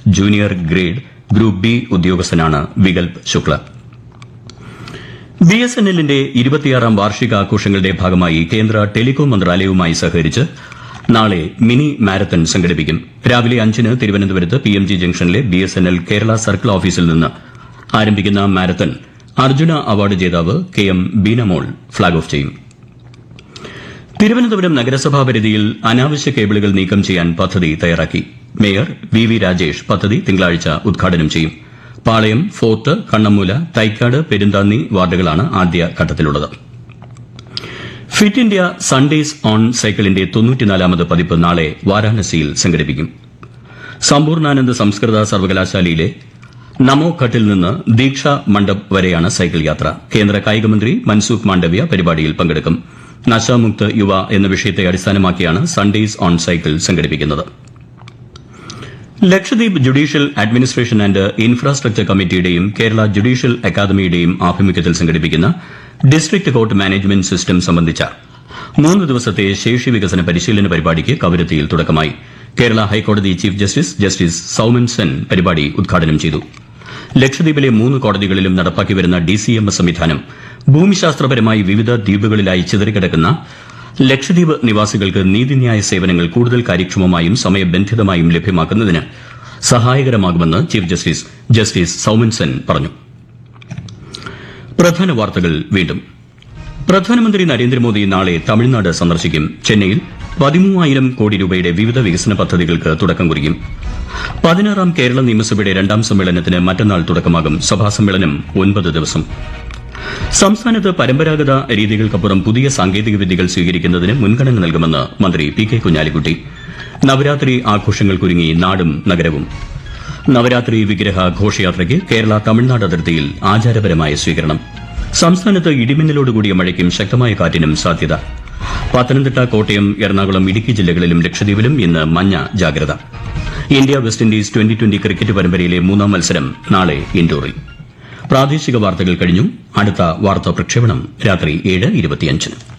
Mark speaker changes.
Speaker 1: junior grade group B ഉദ്യോഗസ്ഥനാണ് Vikalp Shukla B S N എല്ലിന്റെ ഇരുപത്തിയാറാം വാർഷികാഘോഷങ്ങളുടെ ഭാഗമായി കേന്ദ്ര ടെലികോം മന്ത്രാലയവുമായി സഹകരിച്ച് നാളെ മിനി മാരത്തൺ സംഘടിപ്പിക്കും രാവിലെ അഞ്ചിന് തിരുവനന്തപുരത്ത് പി എം ജി ജംഗ്ഷനിലെ B S N L Kerala circle ഓഫീസിൽ നിന്ന് ആരംഭിക്കുന്ന മാരത്തൺ അർജുന അവാർഡ് ജേതാവ് K M Beenamol flag off ചെയ്യും തിരുവനന്തപുരം നഗരസഭാ പരിധിയിൽ അനാവശ്യ കേബിളുകൾ നീക്കം ചെയ്യാൻ പദ്ധതി തയ്യാറാക്കി മേയർ വി വി രാജേഷ് പദ്ധതി തിങ്കളാഴ്ച ഉദ്ഘാടനം ചെയ്യും പാളയം ഫോർട്ട് കണ്ണമ്മൂല തൈക്കാട് പെരുന്താന്നി വാർഡുകളാണ് ആദ്യ ഘട്ടത്തിലുള്ളത് ഫിറ്റ് ഇന്ത്യ സൺഡേസ് ഓൺ സൈക്കിളിന്റെ തൊണ്ണൂറ്റിനാലാമത് പതിപ്പ് നാളെ വാരാണസിയിൽ സംഘടിപ്പിക്കും സമ്പൂർണ്ണാനന്ദ സംസ്കൃത സർവകലാശാലയിലെ നമോ ഘട്ടിൽ നിന്ന് ദീക്ഷ മണ്ഡപ് വരെയാണ് സൈക്കിൾ യാത്ര കേന്ദ്ര കായികമന്ത്രി മൻസൂഖ് മാണ്ഡവ്യ പരിപാടിയിൽ പങ്കെടുക്കും നശാമുക്ത് യുവ എന്ന വിഷയത്തെ അടിസ്ഥാനമാക്കിയാണ് സൺഡേസ് ഓൺ സൈക്കിൾ സംഘടിപ്പിക്കുന്നത് Lakshadweep judicial administration and infrastructure കമ്മിറ്റിയുടെയും കേരള ജുഡീഷ്യൽ അക്കാദമിയുടെയും ആഭിമുഖ്യത്തിൽ സംഘടിപ്പിക്കുന്ന ഡിസ്ട്രിക്ട് കോർട്ട് മാനേജ്മെന്റ് സിസ്റ്റം സംബന്ധിച്ച മൂന്ന് ദിവസത്തെ ശേഷി വികസന പരിശീലന പരിപാടിക്ക് കവരത്തിയിൽ തുടക്കമായി കേരള ഹൈക്കോടതി chief justice justice Soumen Sen പരിപാടി ഉദ്ഘാടനം ചെയ്തു ലക്ഷദ്വീപിലെ മൂന്ന് കോടതികളിലും നടപ്പാക്കി വരുന്ന ഡിസിഎംഎസ് സംവിധാനം ഭൂമിശാസ്ത്രപരമായി വിവിധ ദ്വീപുകളിലായി ചിതറിക്കിടക്കുന്ന ലക്ഷദ്വീപ് നിവാസികൾക്ക് നീതിന്യായ സേവനങ്ങൾ കൂടുതൽ കാര്യക്ഷമമായും സമയബന്ധിതമായും ലഭ്യമാക്കുന്നതിന് സഹായകരമാകുമെന്ന് chief justice justice Soumen Sen പറഞ്ഞു പ്രധാന വാർത്തകൾ വീണ്ടും പ്രധാനമന്ത്രി നരേന്ദ്രമോദി നാളെ തമിഴ്നാട് സന്ദർശിക്കും ചെന്നൈയിൽ പതിമൂവായിരം കോടി രൂപയുടെ വിവിധ വികസന പദ്ധതികൾക്ക് തുടക്കം കുറിക്കും പതിനാറാം കേരള നിയമസഭയുടെ രണ്ടാം സമ്മേളനത്തിന് മറ്റന്നാൾ തുടക്കമാകും സഭാ സമ്മേളനം ഒൻപത് ദിവസം സംസ്ഥാനത്ത് പരമ്പരാഗത രീതികൾക്കപ്പുറം പുതിയ സാങ്കേതിക വിദ്യകൾ സ്വീകരിക്കുന്നതിന് മുൻഗണന നൽകുമെന്ന് മന്ത്രി പി കെ കുഞ്ഞാലിക്കുട്ടി നവരാത്രി ആഘോഷങ്ങൾക്കൊരുങ്ങി നാടും നഗരവും നവരാത്രി വിഗ്രഹ ഘോഷയാത്രയ്ക്ക് കേരള തമിഴ്നാട് അതിർത്തിയിൽ ആചാരപരമായ സ്വീകരണം സംസ്ഥാനത്ത് ഇടിമിന്നലോടുകൂടിയ മഴയ്ക്കും ശക്തമായ കാറ്റിനും സാധ്യത പത്തനംതിട്ട കോട്ടയം എറണാകുളം ഇടുക്കി ജില്ലകളിലും ലക്ഷദ്വീപിലും ഇന്ന് മഞ്ഞ ജാഗ്രത India West Indies twenty twenty cricket പരമ്പരയിലെ മൂന്നാം മത്സരം നാളെ ഇൻഡോറിൽ പ്രാദേശിക വാർത്തകൾ കഴിഞ്ഞു അടുത്ത വാർത്താ പ്രക്ഷേപണം രാത്രി ഏഴ് ഇരുപത്തിയഞ്ചിന്